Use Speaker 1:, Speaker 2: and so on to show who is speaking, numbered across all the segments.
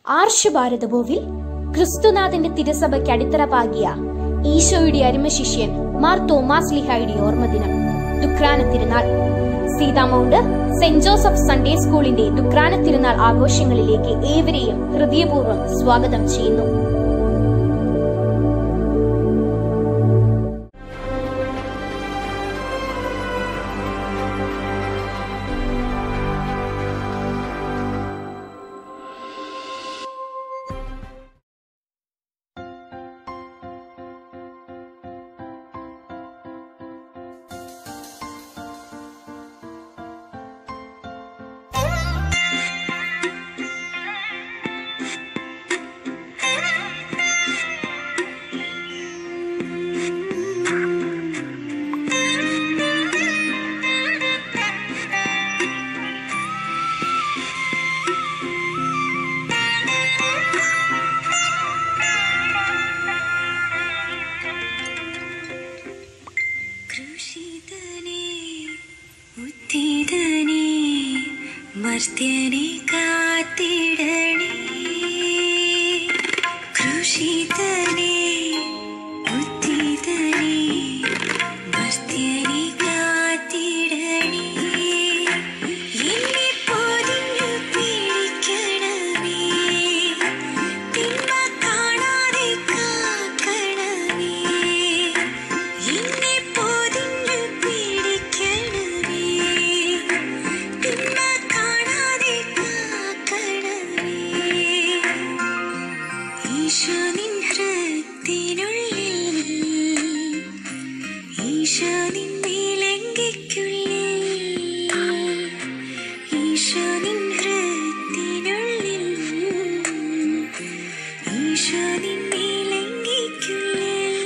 Speaker 1: ആർഷഭാരതഭൂവിൽ ക്രിസ്തുനാഥന്റെ തിരുസഭയ്ക്ക് അടിത്തറ പാകിയ ഈശോയുടെ അരുമശിഷ്യൻ മാർ തോമാസ് ലിഹായുടെ ഓർമ്മദിനം ദുക്രാന തിരുനാൾ സീതാമൗണ്ട് സെന്റ് ജോസഫ് സൺഡേ സ്കൂളിന്റെ ദുക്രാന തിരുനാൾ ആഘോഷങ്ങളിലേക്ക് ഏവരെയും ഹൃദയപൂർവ്വം സ്വാഗതം ചെയ്യുന്നു
Speaker 2: കൃഷിതനേ ഉത്തിതനേ മർത്യനെ കാത്തിടണേ കൃഷിതനേ ഉത്തിതനേ മർത്യനെ കാത്തിടണേ എന്നെ പൊതിഞ്ഞു പിടിക്കണമേ തിന്മ കാണാതെ കാക്കണമേ എന്നെ പൊതിഞ്ഞു പിടിക്കണമേ തിന്മ കാണാതെ കാക്കണമേ ഈശോ നിൻ ഹൃത്തിനുള്ളിൽ ഈശോ നിൻ നീലങ്കിക്കുള്ളിൽ ഈശോ നിൻ ഹൃത്തിനുള്ളിൽ ഈശോ നിൻ നീലങ്കിക്കുള്ളിൽ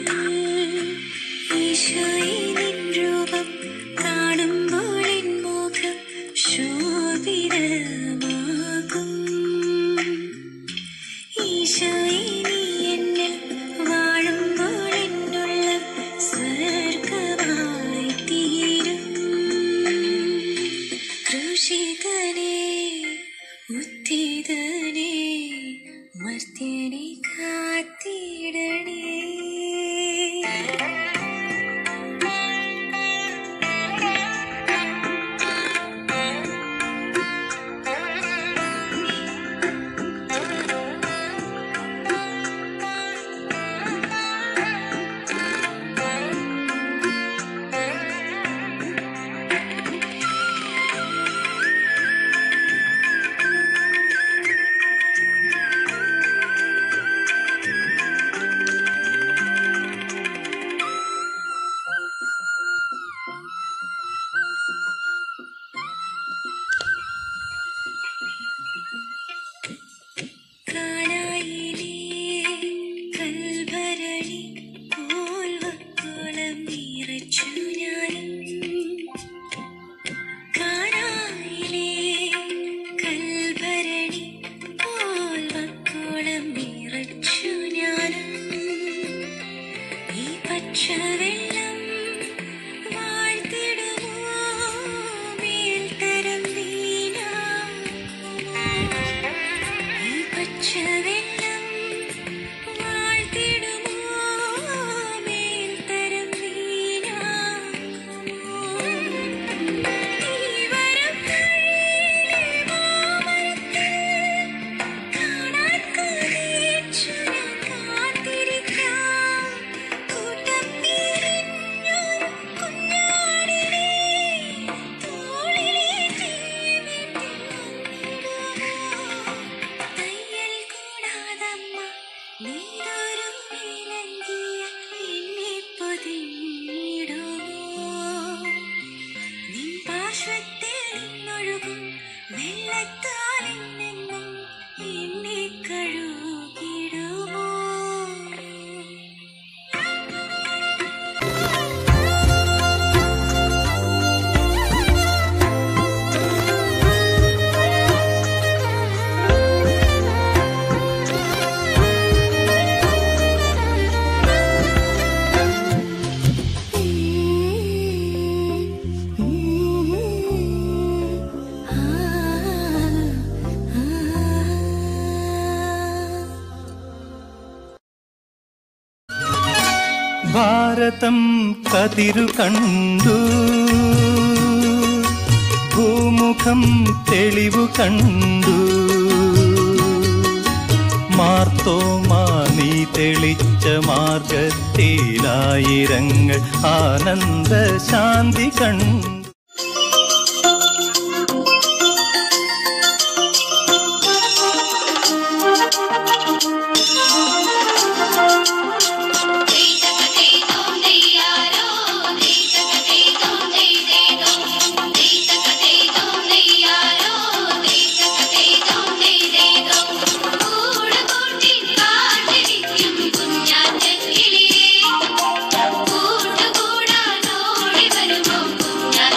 Speaker 2: ഈശോയെ നിൻ രൂപം കാണുമ്പോൾ എൻ മുഖം ശോഭിതമാകും ഈശോയെ നീ എന്നിൽ വാഴുമ്പോൾ എന്നുള്ളം സ്വർഗമായി തീരും കൃഷിതനേ ഉത്തിതനേ മർത്യനെ കാത്തിടണേ കാനായിലേ കൽഭരണി പോൽ വക്കോളം നിറച്ചു ഞാനും കാനായിലേ കൽഭരണി പോൽ വക്കോളം നിറച്ചു ഞാനും ഈ പച്ചവെള്ളം വാഴ്ത്തിടുമോ മേൽത്തരം വീണാക്കുമോ ഈ പച്ചവെള്ളം വാഴ്ത്തിടുമോ മേൽത്തരം വീണാക്കുമോ തീവരം കയ്യിലെ മാമരത്തിൽ കാണാൻ കൊതിച്ചു ഞാൻ കാത്തിരിക്കാം കൂട്ടം പിരിഞ്ഞൊരു കുഞ്ഞാടിനെ തോളിലേറ്റി വീട്ടിൽ തയ്യൽ കൂടാതമ്മ നീണ്ടൊരു വിലങ്കിയ എന്നെ പൊതിഞ്ഞിടുമോ നിൻ പാർശ്വത്തിൽ നിന്നൊഴുകും വെള്ളത്താലിൽ നിന്നും എന്നെ കഴുകിടുമോ
Speaker 3: ഭാരതം കതിരു കണ്ടു ഭൂമുഖം തെളിവു കണ്ടു മാർത്തോമാ നീ തെളിച്ച മാർഗത്തിലായിരങ്ങൾ ആനന്ദ ശാന്തി കണ്ടു
Speaker 2: കൂട്ടുകൂടാനോടി വരുമോ കുഞ്ഞാ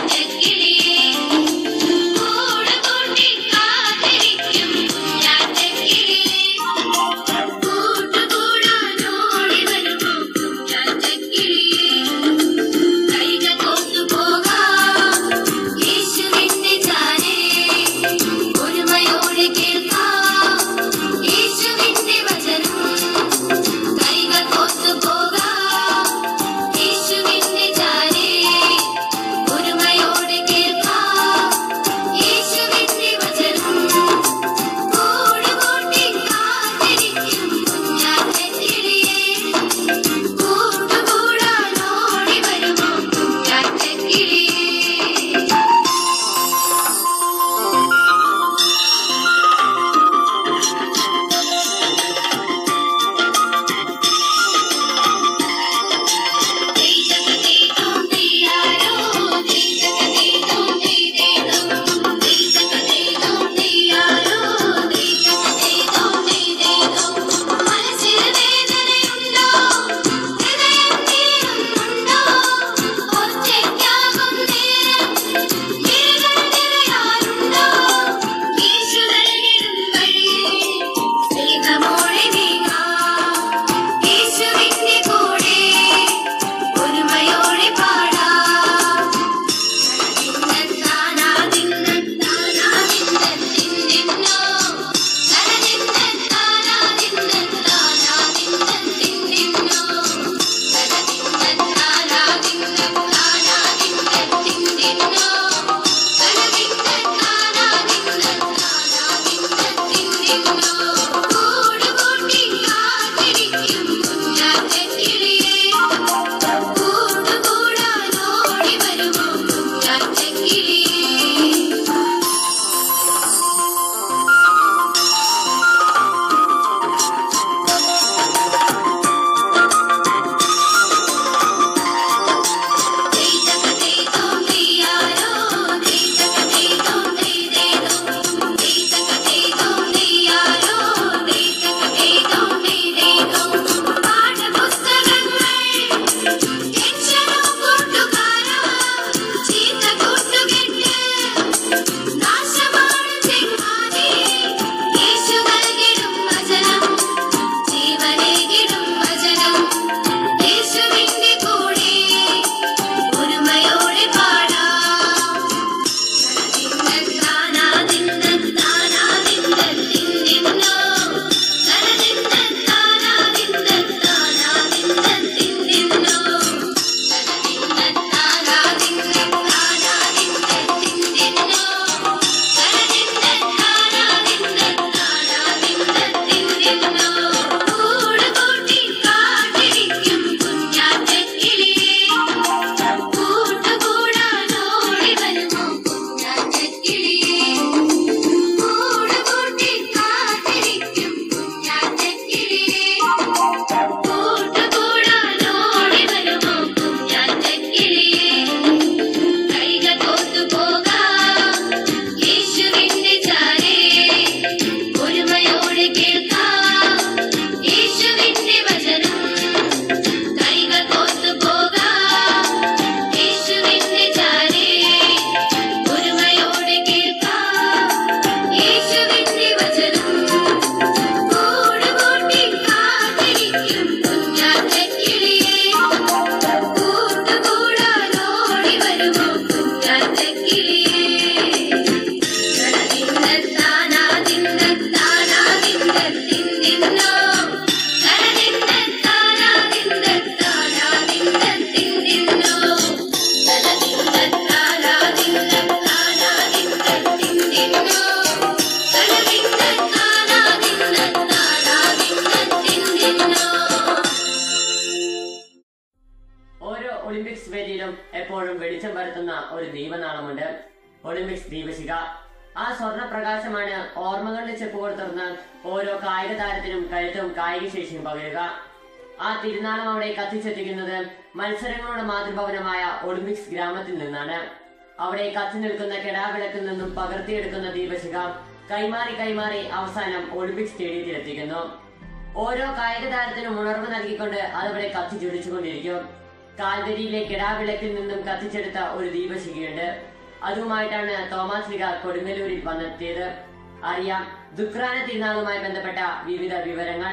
Speaker 4: ഒളിമ്പിക്സ് വേദിയിലും എപ്പോഴും വെളിച്ചം പരത്തുന്ന ഒരു ദീപനാളമുണ്ട് ഒളിമ്പിക്സ് ദീപശിഖ ആ സ്വർണ്ണ പ്രകാശമാണ് ഓർമ്മകളുടെ ചെപ്പുകൾ തുറന്ന് ഓരോ കായിക താരത്തിനും കരുത്തും കായിക ശേഷിയും പകരുക ആ തിരുനാളം അവിടെ കത്തിച്ചെത്തിക്കുന്നത് മത്സരങ്ങളുടെ മാതൃഭവനമായ ഒളിമ്പിക്സ് ഗ്രാമത്തിൽ നിന്നാണ് അവിടെ കത്തി നിൽക്കുന്ന കെടാവിളക്കിൽ നിന്നും പകർത്തിയെടുക്കുന്ന ദീപശിഖ കൈമാറി കൈമാറി അവസാനം ഒളിമ്പിക്സ് സ്റ്റേഡിയത്തിൽ എത്തിക്കുന്നു ഓരോ കായിക താരത്തിനും ഉണർവ് നൽകിക്കൊണ്ട് അതവിടെ കത്തിച്ചൊടിച്ചുകൊണ്ടിരിക്കും കാൽവരിയിലെ കെടാവിളക്കിൽ നിന്നും കത്തിച്ചെടുത്ത ഒരു ദീപശിഖയുണ്ട് അതുമായിട്ടാണ് തോമസ് ലിഗ കൊടുങ്ങല്ലൂരിൽ വന്നെത്തിയത് അറിയാം ദുക്രാന തിരുനാളുമായി ബന്ധപ്പെട്ട വിവിധ വിവരങ്ങൾ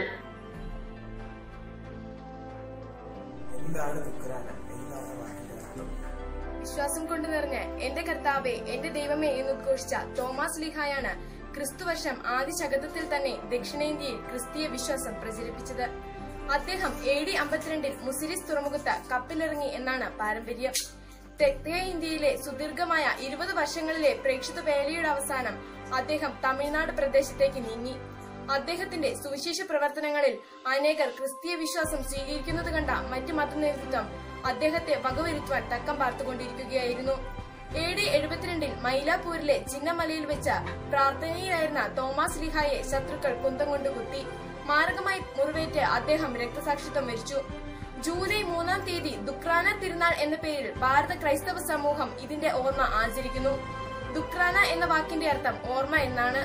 Speaker 5: എന്താണ് ദുഃഖരാന എന്താണ് വാക്കിന്റെ അർത്ഥം
Speaker 6: വിശ്വാസം കൊണ്ട് നിറഞ്ഞ് എന്റെ കർത്താവെ എന്റെ ദൈവമേ എന്ന് ഉദ്ഘോഷിച്ച തോമസ് ലിഹായാണ് ക്രിസ്തുവർഷം ആദ്യ ശതകത്തിൽ തന്നെ ദക്ഷിണേന്ത്യയിൽ ക്രിസ്തീയ വിശ്വാസം പ്രചരിപ്പിച്ചത് അദ്ദേഹം എ ഡി അമ്പത്തിരണ്ടിൽ മുസിരിസ് തുറമുഖത്ത് കപ്പിലിറങ്ങി എന്നാണ് പാരമ്പര്യം തെക്കേ ഇന്ത്യയിലെ സുദീർഘമായ ഇരുപത് വർഷങ്ങളിലെ പ്രേക്ഷിത വേലയുടെ അവസാനം അദ്ദേഹം തമിഴ്നാട് പ്രദേശത്തേക്ക് നീങ്ങി അദ്ദേഹത്തിന്റെ സുവിശേഷ പ്രവർത്തനങ്ങളിൽ അനേകർ ക്രിസ്തീയ വിശ്വാസം സ്വീകരിക്കുന്നത് കണ്ട മറ്റു മത നേതൃത്വം അദ്ദേഹത്തെ വകവരുത്തുവാൻ തക്കം പാർത്തുകൊണ്ടിരിക്കുകയായിരുന്നു എ ഡി എഴുപത്തിരണ്ടിൽ മൈലാപ്പൂരിലെ ചിന്നമലയിൽ വെച്ച് പ്രാർത്ഥനയിലായിരുന്ന തോമസ് ലിഹായെ ശത്രുക്കൾ കുന്തം കൊണ്ട് കുത്തി മാരകമായി മുറിവേറ്റ് അദ്ദേഹം രക്തസാക്ഷിത്വം വരിച്ചു ജൂലൈ മൂന്നാം തീയതി ദുക്രാന തിരുനാൾ എന്ന പേരിൽ ഭാരത ക്രൈസ്തവ സമൂഹം ഇതിന്റെ ഓർമ്മ ആചരിക്കുന്നു ദുക്രാന എന്ന വാക്കിന്റെ അർത്ഥം ഓർമ്മ എന്നാണ്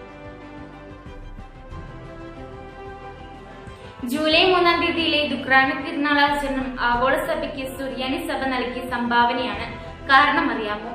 Speaker 7: ജൂലൈ മൂന്നാം തീയതിയിലെ ദുക്രാന തിരുനാളാചരണം ആഗോള സഭയ്ക്ക് സുറിയാനി സഭ നൽകിയ സംഭാവനയാണ് കാരണം അറിയാമോ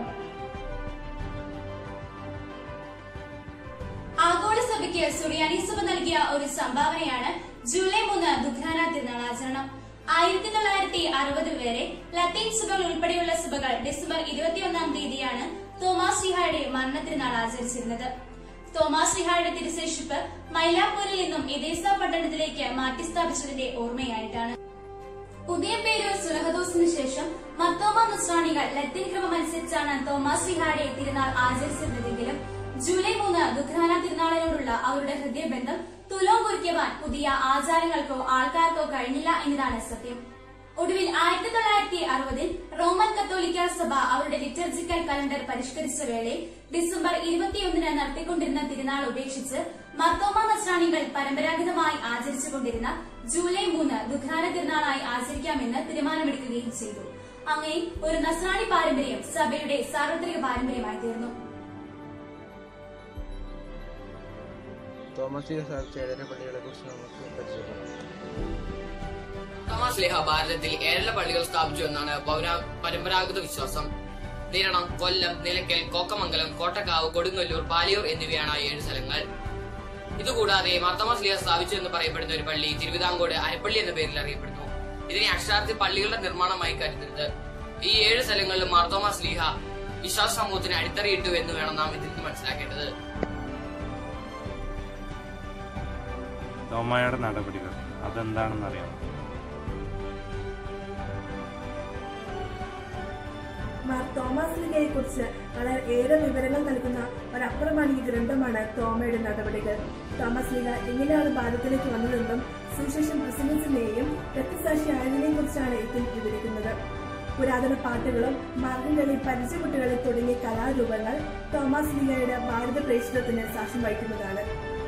Speaker 8: ആഗോള സഭയ്ക്ക് സുറിയാനി സഭ നൽകിയ ഒരു സംഭാവനയാണ് ജൂലൈ മൂന്ന് ദുഃഖാന തിരുനാൾ ആചരണം ആയിരത്തി തൊള്ളായിരത്തി അറുപത് വരെ ലത്തീൻ സഭകൾ ഉൾപ്പെടെയുള്ള സഭകൾ ഡിസംബർ ഇരുപത്തിയൊന്നാം തീയതിയാണ് തോമാസ് ലിഹായുടെ മരണ തിരുനാൾ ആചരിച്ചിരുന്നത് തോമാസ് ലിഹായുടെ തിരുശേഷിപ്പ് മൈലാപ്പൂരിൽ നിന്നും ഇതേസ പട്ടണത്തിലേക്ക് മാറ്റിസ്ഥാപിച്ചതിന്റെ ഓർമ്മയായിട്ടാണ് ഉദയംപേരൂർ സുലഹദോസിന് ശേഷം മർത്തോമ നസ്രാണികൾ ലത്തീൻ ക്രമം അനുസരിച്ചാണ് തോമാസ് ലിഹായുടെ തിരുനാൾ ആചരിച്ചിരുന്നതെങ്കിലും ജൂലൈ മൂന്ന് ദുഃഖാന തിരുനാളിനോടുള്ള അവരുടെ ഹൃദയബന്ധം തുലോം കുറിക്കുവാൻ പുതിയ ആചാരങ്ങൾക്കോ ആൾക്കാർക്കോ കഴിഞ്ഞില്ല എന്നതാണ് സത്യം ഒടുവിൽ ആയിരത്തി തൊള്ളായിരത്തി അറുപതിൽ റോമൻ കത്തോലിക്ക സഭ അവരുടെ ലിറ്റർജിക്കൽ കലണ്ടർ പരിഷ്കരിച്ച വേളയിൽ ഡിസംബർ ഇരുപത്തിയൊന്നിന് നടത്തിക്കൊണ്ടിരുന്ന തിരുനാൾ ഉപേക്ഷിച്ച് മർത്തോമ നസ്രാണികൾ പരമ്പരാഗതമായി ആചരിച്ചുകൊണ്ടിരുന്ന ജൂലൈ മൂന്ന് ദുഃഖാന തിരുനാളായി ആചരിക്കാമെന്ന് തീരുമാനമെടുക്കുകയും ചെയ്തു അങ്ങനെ ഒരു നസ്രാണി പാരമ്പര്യം സഭയുടെ സാർവത്രിക പാരമ്പര്യമായി തീർന്നു
Speaker 5: തോമസ് ലീഗ സ്ഥാപിച്ച ഏഴര പള്ളികളെ കുറിച്ച് നമുക്ക് പരിചയപ്പെടാം
Speaker 9: തോമസ് ലേഹ ഭാരതത്തിൽ ഏഴര പള്ളികൾ സ്ഥാപിച്ചു എന്നാണ് പൗരാ പരമ്പരാഗത വിശ്വാസം നിരണം കൊല്ലം നിലയ്ക്കൽ കോക്കമംഗലം കോട്ടക്കാവ് കൊടുങ്ങല്ലൂർ പാലിയൂർ എന്നിവയാണ് ആ ഏഴ് സ്ഥലങ്ങൾ ഇതുകൂടാതെ മാർത്തോമാസ് ലീഹ സ്ഥാപിച്ചു എന്ന് പറയപ്പെടുന്ന ഒരു പള്ളി തിരുവിതാംകോട് അരപ്പള്ളി എന്ന പേരിൽ അറിയപ്പെടുന്നു ഇതിനെ അക്ഷരാർത്ഥത്തിൽ പള്ളികളുടെ നിർമ്മാണമായി കരുതരുത് ഈ ഏഴ് സ്ഥലങ്ങളിലും മാർത്തോമാസ് ലീഹ വിശ്വാസ സമൂഹത്തിന് അടിത്തറയിട്ടു എന്ന് വേണം നാം ഇതിൽ നിന്ന് മനസ്സിലാക്കേണ്ടത്
Speaker 10: തോമായുടെ നടപടികൾ അതെന്താണെന്നറിയാം
Speaker 11: മാർ തോമസ് ലിഗയെ കുറിച്ച് വളരെ ഏറെ വിവരങ്ങൾ നൽകുന്ന ഒരു അപ്രമാണിക ഗ്രന്ഥമാണ് തോമയുടെ നടപടികൾ തോമസ് ലിഗ എങ്ങനെയാണ് ഭാരതത്തിലേക്ക് വന്നതെന്നും സുവിശേഷം പ്രസംഗിച്ചതിനെയും രക്തസാക്ഷി ആയതിനെ കുറിച്ചാണ് ഇതിൽ വിവരിക്കുന്നത് പുരാതന പാട്ടുകളും മാർഗംകളി പരിചയക്കുട്ടികളെ തുടങ്ങിയ കലാരൂപങ്ങൾ തോമസ് ലിഗയുടെ ഭാരത പ്രേക്ഷിതത്തിന് സാക്ഷ്യം വഹിക്കുന്നതാണ്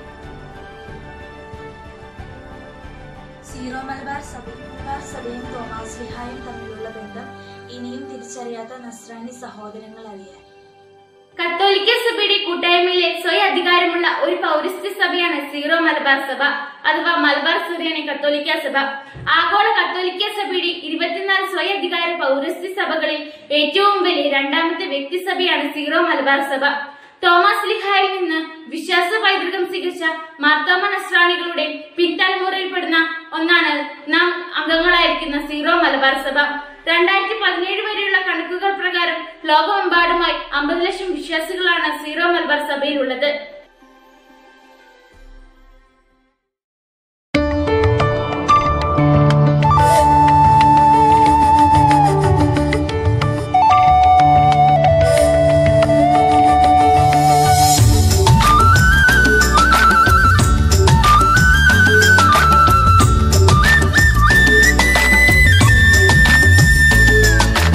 Speaker 12: സീറോ മലബാർ സഭയും മലബാർ സഭയും തോമാസ് ലിഹായും തമ്മിലുള്ള ബന്ധം ഇനിയും തിരിച്ചറിയാത്ത നസ്രാണി സഹോദരങ്ങൾ അറിയാൻ
Speaker 7: കത്തോലിക്ക സഭയുടെ കൂട്ടായ്മയിലെ സ്വയം അധികാരമുള്ള ഒരു പൗരസ്ത്യ സഭയാണ് സീറോ മലബാർ സഭ അഥവാ മലബാർ സുറിയാനി കത്തോലിക്ക സഭ ആഗോള കത്തോലിക്ക സഭയുടെ ഇരുപത്തിനാല് സ്വയം അധികാര പൗരസ്ത്യ സഭകളിൽ ഏറ്റവും വലിയ രണ്ടാമത്തെ വ്യക്തിസഭയാണ് സീറോ മലബാർ സഭ തോമസ് ലിഹായിൽ നിന്ന് വിശ്വാസ പൈതൃകം സ്വീകരിച്ച മാർത്തോമ നസ്രാണികളുടെ പിൻതലമുറയിൽപ്പെടുന്ന ഒന്നാണ് നാം അംഗങ്ങളായിരിക്കുന്ന സീറോ മലബാർ സഭ രണ്ടായിരത്തി പതിനേഴ് വരെയുള്ള കണക്കുകൾ പ്രകാരം ലോകമെമ്പാടുമായി അമ്പത് ലക്ഷം വിശ്വാസികളാണ് സീറോ മലബാർ സഭയിലുള്ളത്
Speaker 2: ും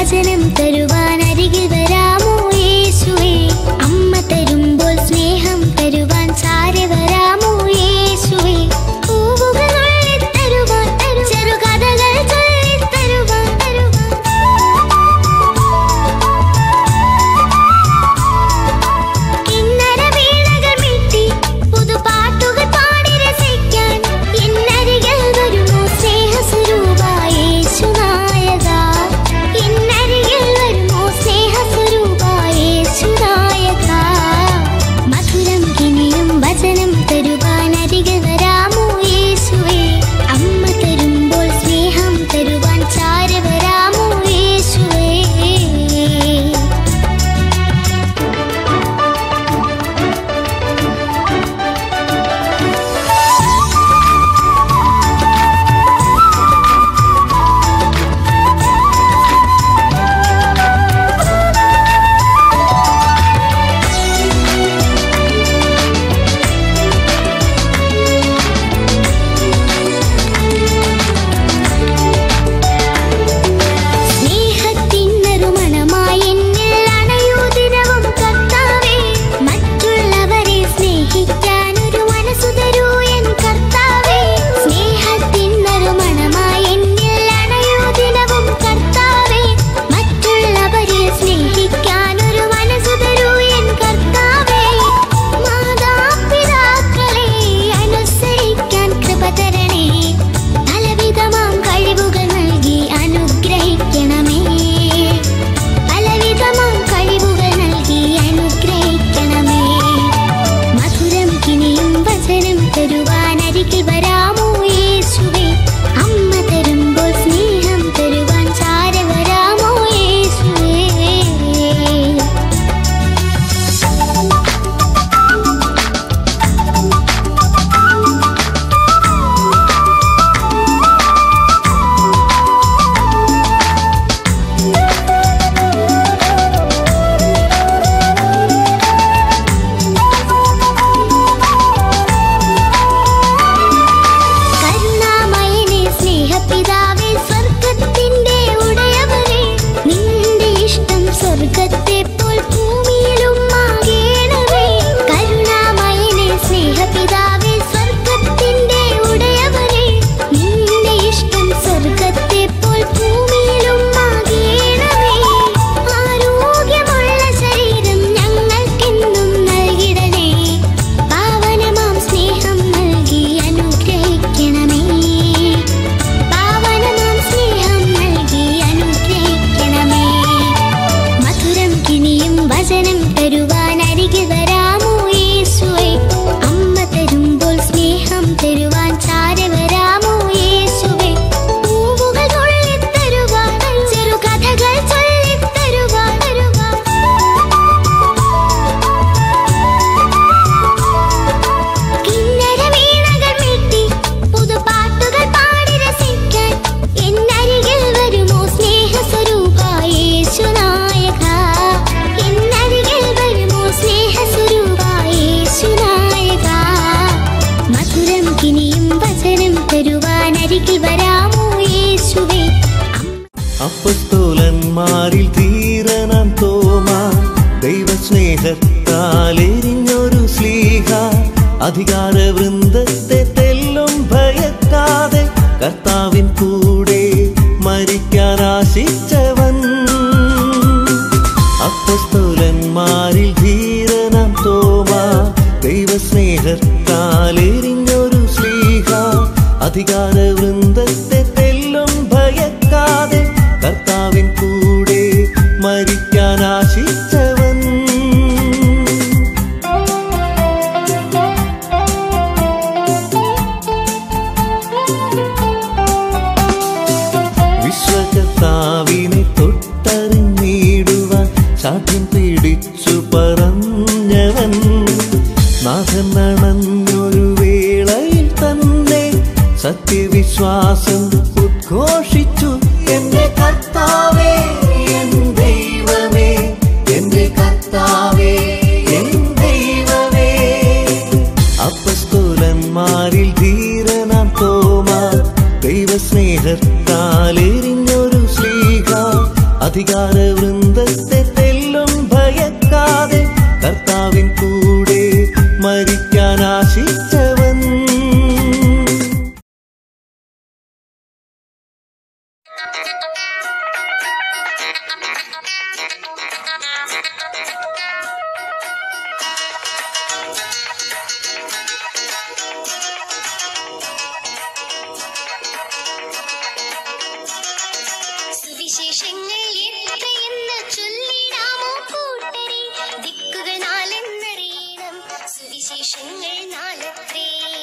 Speaker 13: വചനം തരുവാൻ അരികിൽ വരാമോ യേശുവേ അമ്മ തരുമ്പോൾ സ്നേഹം തരുവാൻ ചാരെ വരാമോ യേശുവേ പൂവുകൾ തരുവാൻ ചെറുകഥകൾ ചൊല്ലിത്തരുവാൻ കിന്നര വീണകൾ മീട്ടി പുതുപാട്ടുകൾ പാടി രസിക്കാൻ എന്നരികിൽ വരുമോ സ്നേഹസ്വരൂപ യേശുനായക എന്നരികിൽ വരുമോ സ്നേഹസ്വരൂപ യേശുനായക മധുരം കിനിയും വചനം തരുവാൻ അരികിൽ വരാമോ യേശുവേ അമ്മ തരുമ്പോൾ സ്നേഹം തരുവാൻ ചാരി വരാമോ യേശുവേ സ്നേഹത്തിന്നൊരുമണമായി എന്നിൽ അണയൂ ദിനവും കർത്താവേ മറ്റുള്ളവരെ സ്നേഹിക്കാൻ ഒരു മനസ്സു തരൂ എൻ കർത്താവേ സ്നേഹത്തിന്നൊരുമണമായി എന്നിൽ അണയൂ ദിനവും കർത്താവേ മറ്റുള്ളവരെ സ്നേഹിക്കാൻ ഒരു മനസ്സു തരൂ എൻ കർത്താവേ മാതാപിതാക്കളെ അനുസരിക്കാൻ കൃപ തരണേ പലവിധമാം കഴിവുകൾ നൽകി അനുഗ്രഹിക്കണമേ പലവിധമാം കഴിവുകൾ നൽകി അനുഗ്രഹിക്കണമേ മധുരം കിനിയും വചനം തരുവാൻ അരികിൽ വരാമോ യേശുവേ അമ്മ തരുമ്പോൾ സ്നേഹം തരുവാൻ ചാര വരാമോ യേശുവേ കരുണാമയനെ സ്നേഹപിതാവേ സ്വർഗത്തിന്റെ ഉടയവനെ നിന്റെ ഇഷ്ടം സ്വർഗത്തെ പോൽ ഭൂമിയിലും ആകേണമേ കരുണാമയനെ സ്നേഹപിതാവേ സ്വർഗത്തിന്റെ ഉടയവനെ നിന്റെ ഇഷ്ടം സ്വർഗത്തെ പോൽ ഭൂമിയിലും ആകേണമേ ആരോഗ്യമുള്ള ശരീരം ഞങ്ങൾക്കെന്നും നൽകിടണേ പാവനമാം സ്നേഹം നൽകി അനുഗ്രഹിക്കണമേ പാവനമാം സ്നേഹം നൽകി അനുഗ്രഹിക്കണമേ മധുരം കിനിയും വചനം തരുവാൻ അരികിൽ വരാമോ യേശുവേ അമ്മ തരുമ്പോൾ സ്നേഹം തരുവാൻ ചാര വരാമോ യേശുവേ പൂവുകൾ കൊള്ളിത്തരുവാൻ ചെറുകഥകൾ ചൊല്ലിത്തരുവാൻ കിന്നര വീണകൾ മീട്ടി പുതുപാട്ടുകൾ പാടി രസിക്കാൻ എന്നരികിൽ വരുമോ സ്നേഹസ്വരൂപ യേശുനായക എന്നരികിൽ വരുമോ സ്നേഹസ്വരൂപ യേശുനായക മധുരം കിനിയും വചനം തരുവാൻ അരികിൽ വരാമോ യേശുവേ
Speaker 3: അപ്പസ്തോലന്മാരിൽ ധീരനാം തോമ ദൈവസ്നേഹത്താൽ എരിഞ്ഞൊരു സ്ലീഹ അധികാര വൃന്ദത്തെ തെല്ലും ഭയക്കാതെ കർത്താവിൻ കൂടെ മരിക്കാൻ ആശിച്ചവൻ അപ്പസ്തോലന്മാരിൽ ധീരനാം തോമ ദൈവസ്നേഹത്താൽ എരിഞ്ഞൊരു സ്ലീഹ അധികാര വൃന്ദത്തെ തെല്ലും ഭയക്കാതെ കർത്താവിൻ കൂടെ മരിക്കാൻ ആശിച്ചവൻ വിശ്വകർത്താവിനെ തൊട്ടറിഞ്ഞിടുവാൻ സാധ്യം പിടിച്ചു പറഞ്ഞവൻ നാഥൻ നടന്നൊരു വേളയിൽ തന്നെ സത്യവിശ്വാസ അധികാര വൃന്ദത്തെ തെല്ലും ഭയക്കാതെ കർത്താവിൻ കൂടെ മരിക്കാൻ ആശിച്ചവൻ
Speaker 13: സുവിശേഷങ്ങൾ എത്രയെന്ന് ചൊല്ലിടാമോ കൂട്ടരെ ദിക്കുകൾ നാലെന്നറിയണം സുവിശേഷങ്ങൾ നാലത്രേ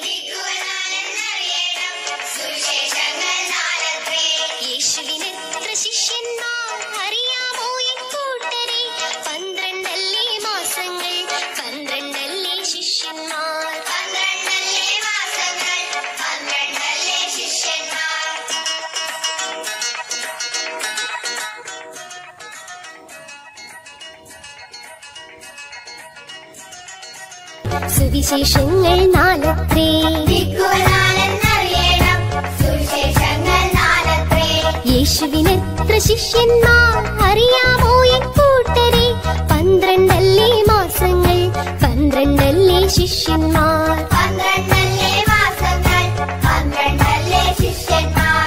Speaker 13: യേശുവിനെത്ര ശിഷ്യന്മാർ അറിയാമോ ഈ കൂട്ടരെ പന്ത്രണ്ടല്ലേ മാസങ്ങൾ പന്ത്രണ്ടല്ലേ ശിഷ്യന്മാർ പന്ത്രണ്ടല്ലേ മാസങ്ങൾ പന്ത്രണ്ടല്ലേ ശിഷ്യന്മാർ സുവിശേഷങ്ങൾ നാലത്രേ യേശുവിനെത്ര ശിഷ്യന്മാർ അറിയാമോ ഈ കൂട്ടരെ പന്ത്രണ്ടല്ലേ മാസങ്ങൾ പന്ത്രണ്ടല്ലേ ശിഷ്യന്മാർ പന്ത്രണ്ടല്ലേ മാസങ്ങൾ പന്ത്രണ്ടല്ലേ ശിഷ്യന്മാർ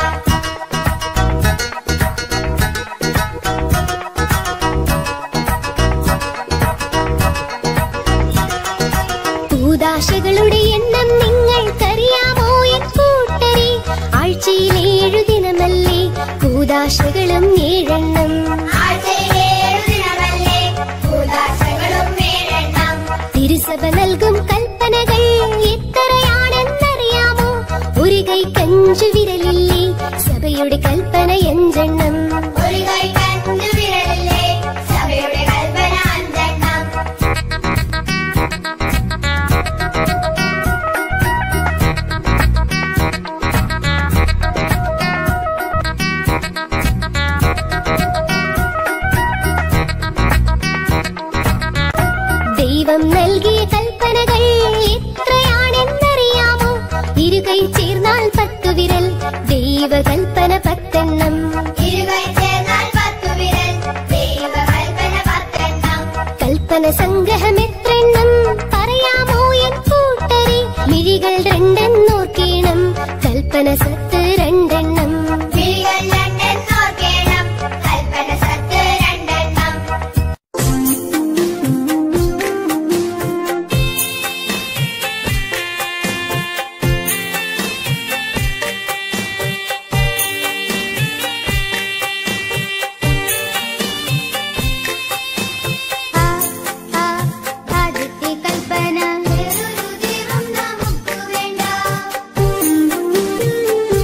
Speaker 13: കൂതാശകളുടെ എണ്ണം നിങ്ങൾക്കറിയാമോ എൻ കൂട്ടരെ ആഴ്ചയിൽ ഏഴു ദിനമല്ലേ കൂതാശകളും ഏഴെണ്ണം തിരുസഭ നൽകും കൽപ്പനകൾ എത്രയാണെന്നറിയാമോ ഒരു കൈ കഞ്ചു വിരലില്ലേ സഭയുടെ കൽപ്പന അഞ്ചെണ്ണം ഒരു കൈ കഞ്ചു വിരലില്ലേ സഭയുടെ കൽപ്പന അഞ്ചെണ്ണം ദൈവം നൽകിയ കൽപ്പനകൾ എത്രയാണെന്നറിയാമോ ഇരുകൈ ചേർന്നാൽ പത്തു വിരൽ ദൈവകൽപ്പന പത്തെണ്ണം ഇരുകൈ ചേർന്നാൽ പത്തു വിരൽ ദൈവകൽപ്പന പത്തെണ്ണം കൽപ്പന സംഗ്രഹം എത്രെണ്ണം പറയാമോ എൻ കൂട്ടരെ മിഴികൾ രണ്ടെന്നോർക്കേണം കൽപ്പന സത്ത് രണ്ടെണ്ണം മിഴികൾ രണ്ടെന്നോർക്കേണം കൽപ്പന സത്ത് രണ്ടെണ്ണം ആദ്യത്തെ കൽപ്പന വേറൊരു ദൈവം നമുക്ക് വേണ്ട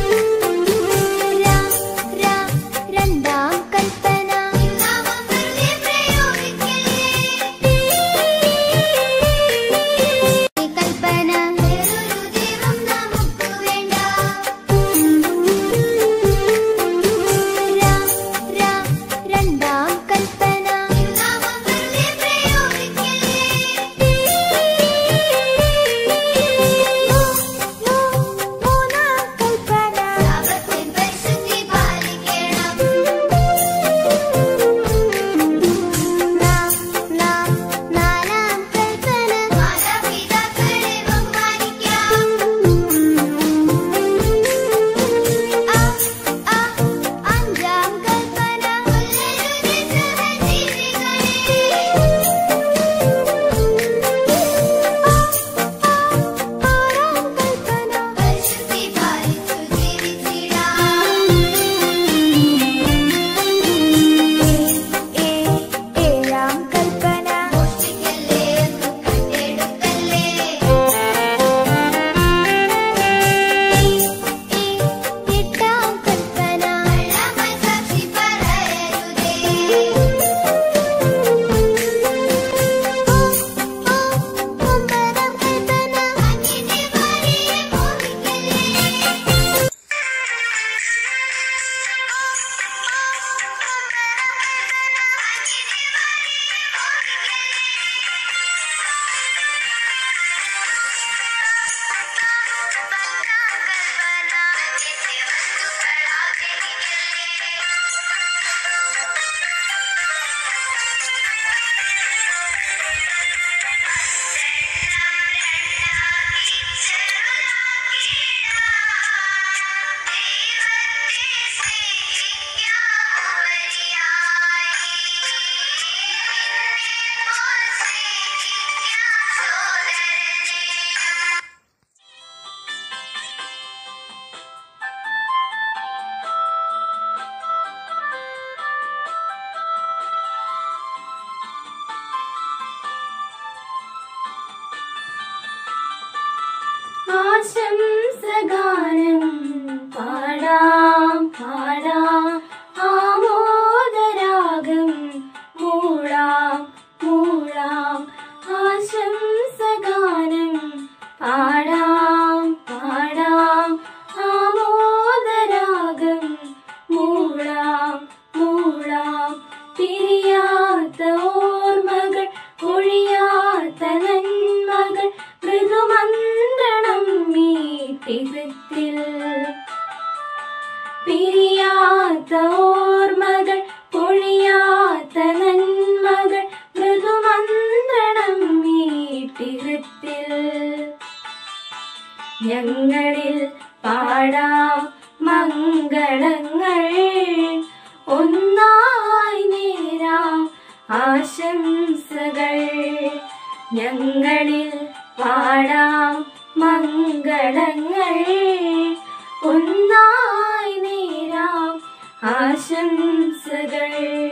Speaker 14: ആശംസകൾ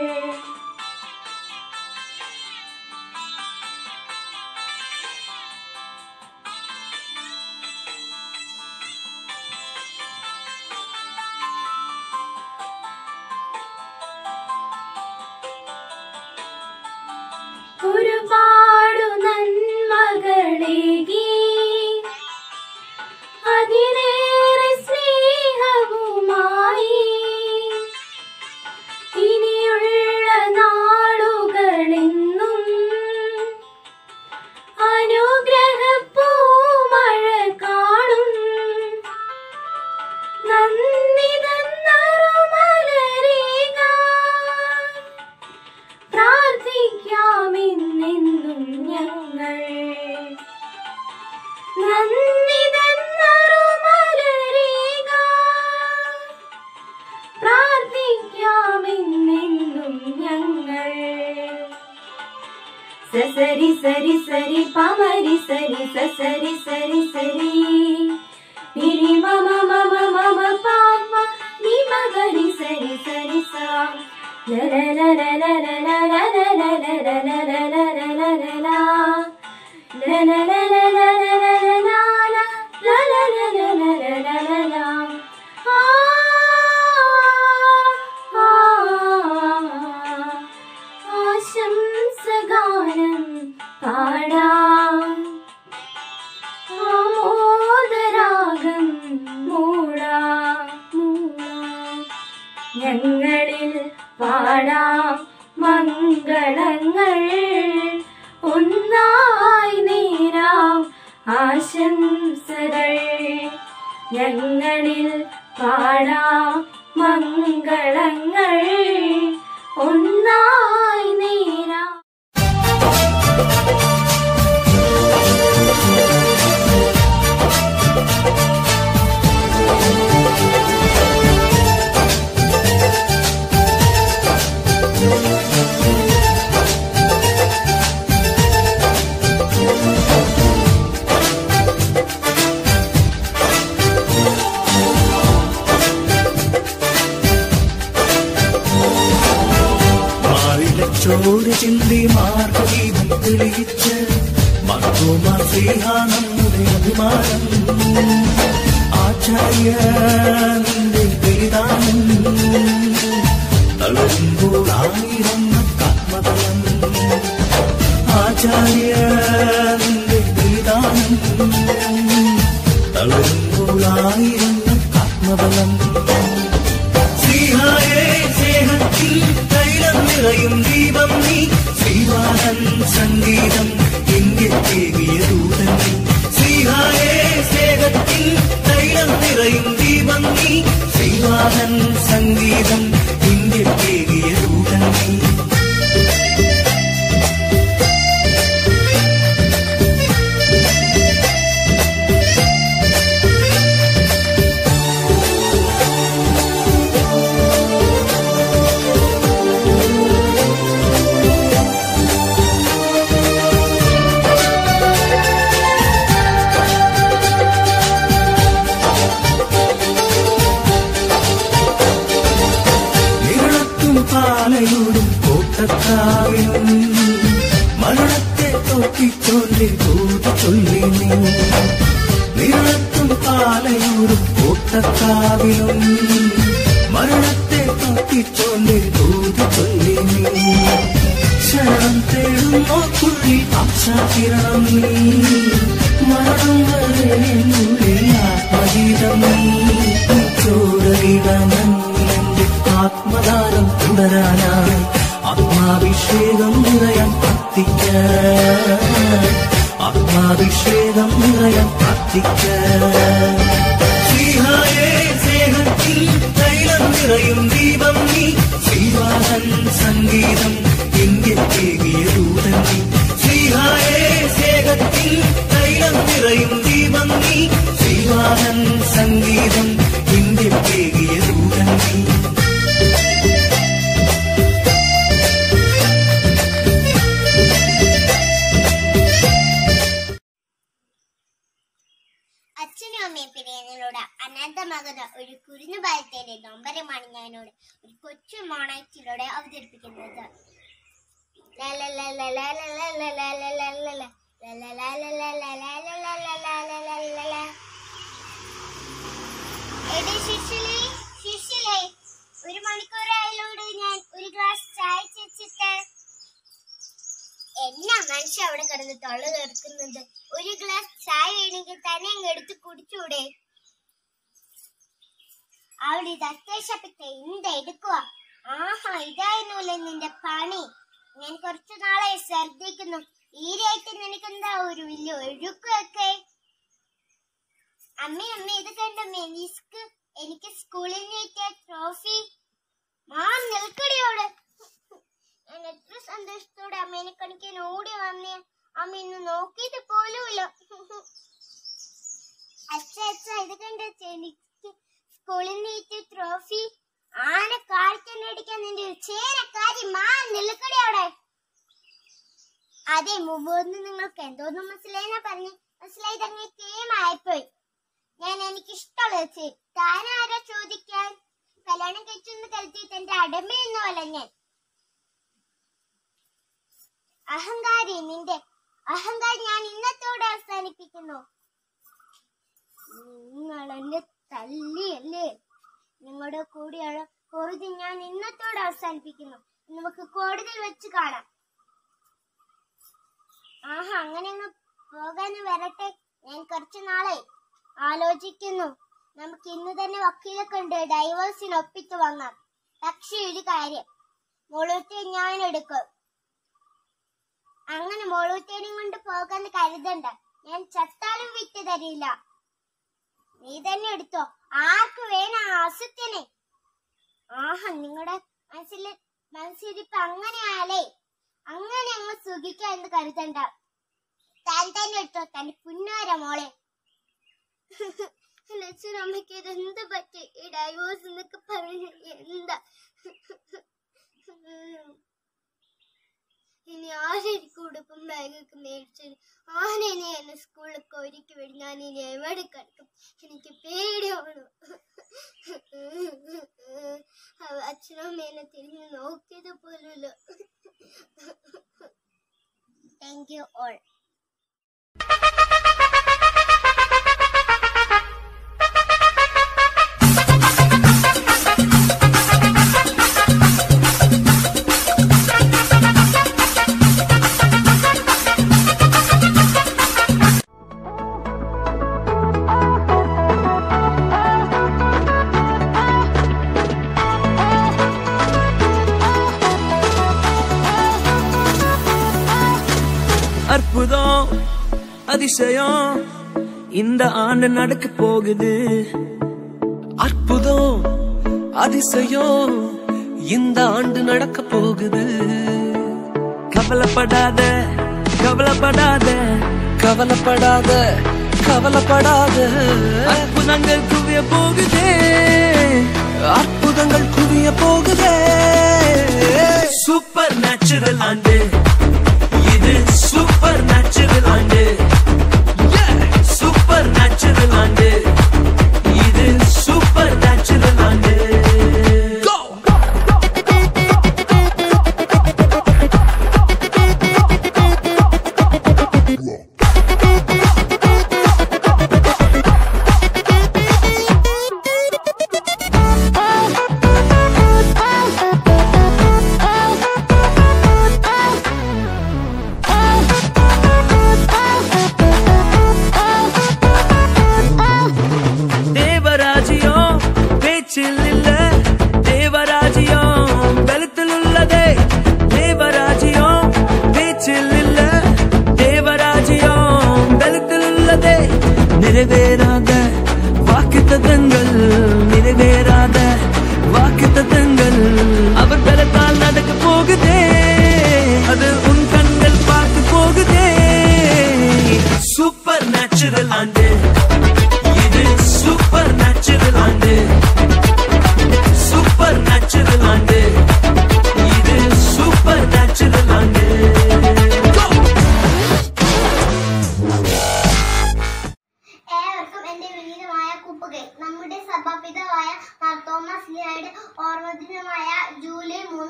Speaker 14: ഒരുപാടു നന്മകളേകി അതിലേറെ സ്നേഹവുമായി ഇനിയുള്ള നാളുകളെന്നും അനുഗ്രഹപ്പൂമഴ കാണും നന്ദി തന്നറുമലരേകാൻ പ്രാർത്ഥിക്കാമെന്നെന്നും ഞങ്ങൾ നന്ദി തന്നറുമലരേകാൻ പ്രാർത്ഥിക്കാമെന്നെന്നും ഞങ്ങൾ സസരി സരി സരി പമരി സരി സസരി സരി സരി നിരി മമ മമ മമ പാപ നി മഗരി സരി സരി സാ ല ല ല ല ല ല ല ല ല ല ല ല ല ല ല ല ല ല. ല ല ല ല ല ല ല ല ല ല. ല ല ല ല ല ല ല ല ല. ആ, ആ, ആശംസഗാനം പാടാം ആമോദരാഗം മൂടാം മൂടാം ഞങ്ങളിൽ പാടാം മംഗളങ്ങൾ ഒന്നായി നേരാം ആശംസകൾ ഞങ്ങളിൽ പാടാം മംഗളങ്ങൾ ഒന്നായി നേരാം
Speaker 3: മാറിലെ ചോര ചിന്തി മാർഗദീപം തെളിയിച്ച് മർത്തോമാ ശ്രീഹ നമ്മുടെ അഭിമാനം ആചാര്യ നിന്റെ ബലിദാനം തളരുമ്പോൾ ആയിരം ആത്മബലം ആചാര്യ നിന്റെ ബലിദാനം തളരുമ്പോൾ ആയിരം ആത്മബലം ശ്രീഹായേ സ്നേഹത്തിൽ തൈലം നിറയും ദീപം നീ ശ്രീവാഹൻ സംഗീതം ഇന്ത്യത്തേകിയ ദൂതൻ നീ ശ്രീഹായേ സ്നേഹത്തിൽ തൈലം നിറയും ദീപം നീ ശ്രീവാഹൻ സംഗീതം ഇന്ത്യത്തേകിയ ദൂതൻ നീ നിറത്തും പാലയോടും കോട്ടക്കാവിനും മരണത്തെ തോറ്റിച്ചൊല്ലി തോതി ചൊല്ലി നീ നിറത്തും പാലയോടും കോട്ടക്കാവിനും മരണത്തെ തോറ്റിച്ചൊല്ലി തോതി ചൊല്ലി നീ ശരണം തേടുന്നോർക്കുള്ളിൽ ആശാകിരണം നീ മരണം വരെ എന്നുള്ളിൽ ആത്മഗീതം നീ ചോരയിടമെന്റെ ആത്മദാനം തുടരാനായി ആത്മാഭിഷേകം നിറയാൻ പ്രാർത്ഥിക്ക ആത്മാഭിഷേകം നിറയാൻ പ്രാർത്ഥിക്ക ശ്രീഹായേ സ്നേഹത്തിൽ തൈലം നിറയും ദീപം നീ ശ്രീവാഹൻ സംഗീതം ഇന്ത്യത്തേകിയ ദൂതൻ നീ ശ്രീഹായേ സ്നേഹത്തിൽ തൈലം നിറയും ദീപം നീ ശ്രീവാഹൻ സംഗീതം ഇന്ത്യത്തേകിയ ദൂതൻ നീ
Speaker 15: അച്ഛനും അമ്മയും പിരിയുന്നതിലൂടെ അനന്തമാകുന്ന ആകുന്ന ഒരു കുരുന്നു ബാലത്തിന്റെ നൊമ്പരമാണ് ഞാനോട് ഒരു കൊച്ചു മോണാക്റ്റിലൂടെ അവതരിപ്പിക്കുന്നത് എടി ശിശുലേ, ശിശുലേ, ഒരു മണിക്കൂറായാലോട് ഞാൻ ഒരു ഗ്ലാസ് ചായ വെച്ചിട്ട് എന്നാ മനുഷ്യ അവിടെ കിടന്ന് തൊള്ള തീർക്കുന്നത് ഒരു ഗ്ലാസ് ചായ വേണമെങ്കിൽ തന്നെ അങ്ങ് എടുത്ത് കുടിച്ചൂടെ അവിടെ ഇത് അത്യാവശ്യപ്പെട്ട് എന്ത് എടുക്കുക ആഹാ ഇതായിരുന്നല്ലേ നിന്റെ പണി ഞാൻ കുറച്ചു നാളെ ശ്രദ്ധിക്കുന്നു ഈരായിട്ട് നിനക്കെന്താ ഒരു വലിയ ഒഴുക്കൊക്കെ അമ്മ അമ്മ ഇത് കണ്ട മെനിസ്ക് എനിക്ക് സ്കൂളിൽ നിന്ന് കിട്ടിയ ട്രോഫി മാം നിൽക്കടിയോട് ഞാൻ എത്ര സന്തോഷത്തോടെ അമ്മേനെ കണിക്കാൻ ഓടി വന്നേ അമ്മ ഇന്ന് നോക്കിയത് പോലുമില്ല അച്ഛ അച്ഛ ഇത് കണ്ട എനിക്ക് സ്കൂളിൽ നിന്ന് കിട്ടിയ ട്രോഫി ആന കാഴ്ചനടിക്കാൻ നിന്റെ ചേരക്കാരി മാ നിൽക്കടി അവിടെ അതെ മുമ്പൊന്ന് നിങ്ങൾക്ക് എന്തോന്ന് മനസ്സിലായെന്നാ പറഞ്ഞു മനസ്സിലായത് അങ്ങനെ കേമായിപ്പോയി ഞാൻ എനിക്ക് ഇഷ്ടമുള്ള വെച്ച് താൻ ആരാ ചോദിക്കാൻ കല്യാണം കഴിച്ചെന്ന് കരുതിയിട്ട് എന്റെ അടമയൊന്നുമല്ല ഞാൻ അഹങ്കാരി നിന്റെ അഹങ്കാരി ഞാൻ ഇന്നത്തോടെ അവസാനിപ്പിക്കുന്നു നിങ്ങൾ എന്നെ തല്ലിയല്ലേ നിങ്ങളുടെ കൂടെയുള്ള കോടതി ഞാൻ ഇന്നത്തോടെ അവസാനിപ്പിക്കുന്നു നമുക്ക് കോടതിയിൽ വെച്ച് കാണാം ആഹാ അങ്ങനെ അങ്ങ് പോകാന്ന് വരട്ടെ ഞാൻ കുറച്ചു നാളെ ആലോചിക്കുന്നു നമുക്ക് ഇന്ന് തന്നെ വക്കീലെ കൊണ്ട് ഡൈവേഴ്സിന് ഒപ്പിട്ട് വാങ്ങാം പക്ഷേ ഒരു കാര്യം മുളൂത്തെ ഞാൻ എടുക്കും അങ്ങനെ മുളൂത്തേനും കൊണ്ട് പോകാന്ന് കരുതണ്ട ഞാൻ ചത്താലും വിറ്റ് തരില്ല നീ തന്നെ എടുത്തോ ആർക്ക് വേണം ആ അസുത്തിനെ ആഹാ നിങ്ങളുടെ മനസ്സിൽ മനസ്സിരിപ്പ് അങ്ങനെയാലേ അങ്ങനെ അങ്ങ് സുഖിക്കുക എന്ന് കരുതണ്ട താൻ തന്നെ എടുത്തോ തന്റെ പുന്നാര മോളെ എന്റെ അച്ഛനും അമ്മയ്ക്ക് ഇത് എന്ത് പറ്റി ഈ ഡൈവോഴ്സ് എന്നൊക്കെ പറഞ്ഞ എന്താ ഇനി ആരായിരിക്കും ഉടുപ്പും ബാഗൊക്കെ മേടിച്ചത് ആരെന്നെ എന്നെ സ്കൂളിലൊക്കെ ഒരുക്കി വിടും ഞാൻ ഇനി എവിടെ കിടക്കും എനിക്ക് പേടിയാണ് അവ അച്ഛനും അമ്മേനെ തിരിഞ്ഞ് നോക്കിയത് പോലുമില്ല താങ്ക് യു ഓൾ
Speaker 3: அற்புதம் அதிசயம் இந்த ஆண்டு நடக்க போகுது அற்புதம் அதிசயம் இந்த ஆண்டு நடக்க போகுது கவலைப்படாத கவலைப்படாத கவலைப்படாத கவலைப்படாத அற்புதங்கள் குவிய போகுதே அற்புதங்கள் குவிய போகுதே சூப்பர் நேச்சுரல் ஆண்டு இது சூப்பர் நேச்சுரல் ஆண்டு சூப்பர் நேச்சுரல் ஆண்டு இது சூப்பர் நேச்சுரல் ஆண்டு Go! தேவராஜ்யம் பேச்சில் இல்ல தேவராஜ்யம் பலத்தில் உள்ளதே தேவராஜ்யம் பேச்சில் இல்ல தேவராஜ்யம் பலத்தில் உள்ளதே நிறைவேறாத வாக்குத்தத்தங்கள் நிறைவேறாத வாக்குத்தத்தங்கள் அவர் பலத்தால் நடக்க போகுதே அது உன் கண்கள் பார்த்து போகுதே சூப்பர் நேச்சுரல் ஆண்டு இது சூப்பர் நேச்சுரல் ஆண்டு சூப்பர் நேச்சுரல் ஆண்டு இது சூப்பர் நேச்சுரல் ஆண்டு
Speaker 15: ഏവർക്കും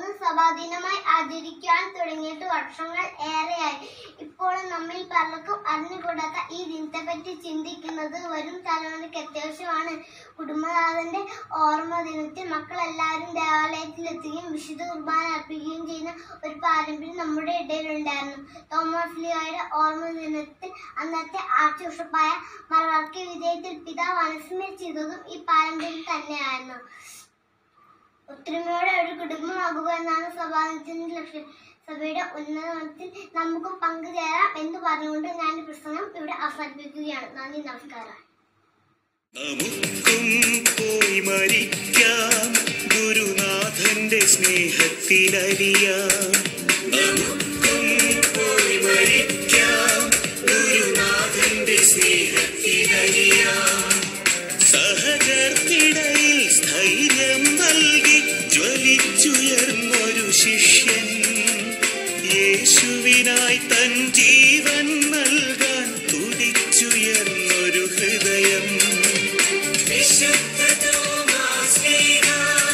Speaker 15: ഇന്ന് സഭാദിനമായി ആചരിക്കാൻ തുടങ്ങിയിട്ട് വർഷങ്ങൾ ഏറെയായി ഇപ്പോഴും നമ്മിൽ പലർക്കും അറിഞ്ഞുകൂടാത്ത ഈ ദിനത്തെപ്പറ്റി ചിന്തിക്കുന്നത് വരും തലമുറയ്ക്ക് അത്യാവശ്യമാണ് കുടുംബനാഥന്റെ ഓർമ്മ ദിനത്തിൽ മക്കളെല്ലാവരും ദേവാലയത്തിലെത്തുകയും വിശുദ്ധ കുർബാന അർപ്പിക്കുകയും ചെയ്യുന്ന ഒരു പാരമ്പര്യം നമ്മുടെ ഇടയിലുണ്ടായിരുന്നു തോമസ് ലിയോയുടെ ഓർമ്മ ദിനത്തിൽ അന്നത്തെ ആർച്ച് ബിഷപ്പായ മലവാർക്കി വിധേയത്തിൽ പിതാവ് അനുസ്മരിച്ചതും ഈ പാരമ്പര്യം തന്നെയായിരുന്നു ഒത്തൊരുമയോടെ ഒരു കുടുംബമാകുക എന്നാണ് സഭാനത്തിന്റെ ലക്ഷ്യം സഭയുടെ ഉന്നതത്തിൽ നമുക്കും പങ്കുചേരാം എന്ന് പറഞ്ഞുകൊണ്ട് ഞാൻ ഈ പ്രസംഗം ഇവിടെ അവസാനിപ്പിക്കുകയാണ് നന്ദി നമസ്കാരം
Speaker 16: നമുക്കും പോയി മരിക്കാം ഗുരുനാഥന്റെ സ്നേഹത്തിലലിയാം നമുക്കും പോയി മരിക്കാം ഗുരുനാഥന്റെ സ്നേഹത്തിലലിയാം സഹകർത്തിടയിൽ സ്ഥൈര്യം നൽകി ജ്വലിച്ചുയർന്നൊരു ശിഷ്യൻ യേശുവിനായി തൻ ജീവൻ നൽകാൻ തുടിച്ചുയർന്നൊരു ഹൃദയം വിശുദ്ധ തോമാശ്ലീഹ,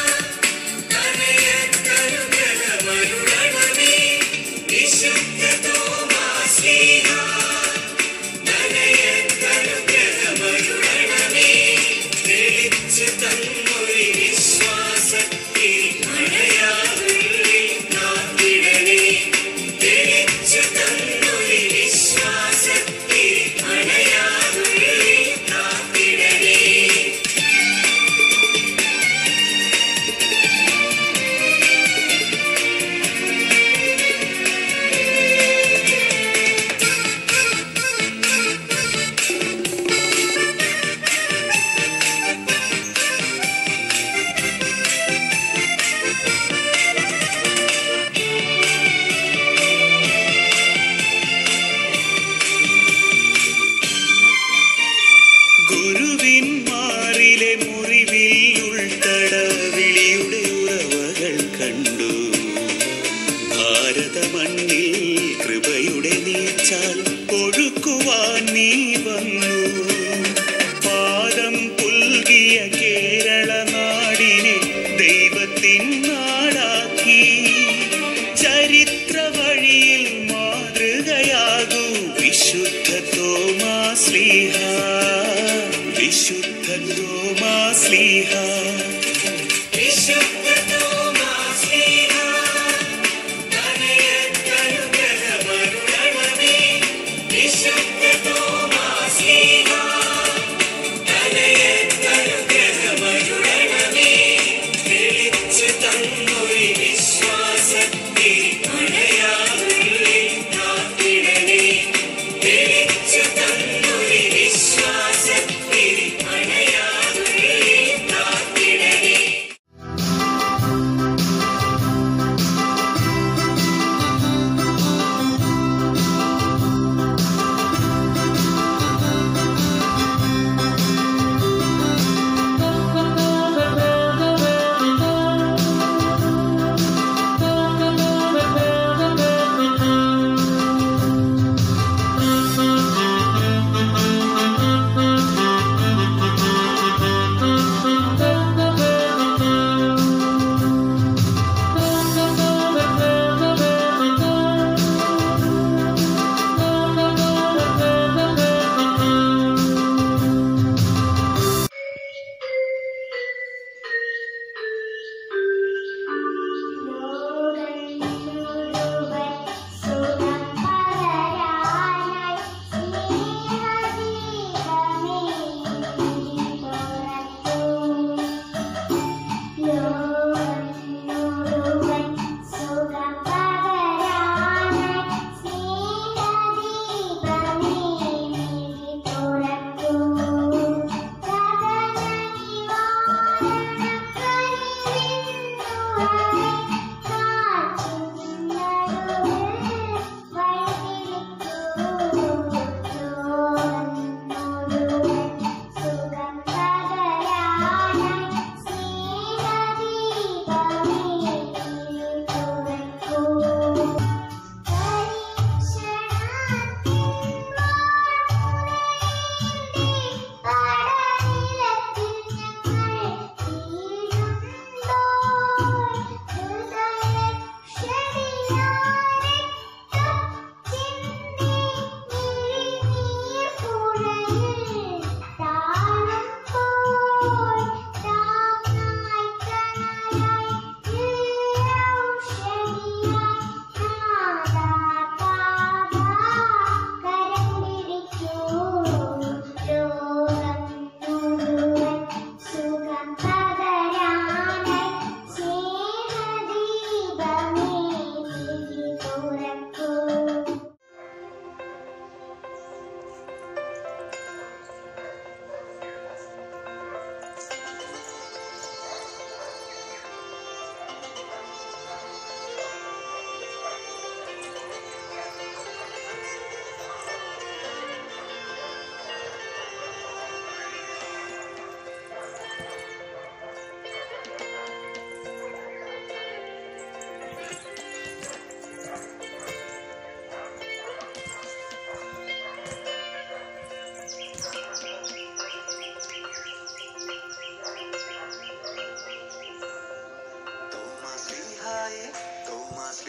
Speaker 16: നനയക്കരുകലമരുളണമേ. വിശുദ്ധ തോമാശ്ലീഹ, നനയക്കരുകലമരുളണമേ. തെളിച്ചു തന്നൊരു വിശ്വാസത്തിൽ അണയാതുള്ളിൽ കാത്തിടണേ. തെളിച്ചു തന്നൊരു വിശ്വാസത്തിൽ അണയാതുള്ളിൽ കാത്തിടണേ ഗുരുവിൻ മാറിലെ മുറിവിൽ ഉൾത്തടവിളിയുടെ ഉറവകൾ കണ്ടു ഭാരത മണ്ണിൽ കൃപയുടെ നീച്ചാൽ ഒഴുക്കുവാൻ നീ വന്നു പാദം പുൽകിയ കേരള നാടിനെ ദൈവത്തിൻ നാടാക്കി ചരിത്ര വഴിയിൽ മാതൃകയാകൂ വിശുദ്ധ തോമാശ്ലീഹ വിശുദ്ധ തോമാശ്ലീഹ വിശുദ്ധ തോമാശ്ലീഹ നനയക്കരുകലമരുളണമേ. വിശുദ്ധ തോമാശ്ലീഹ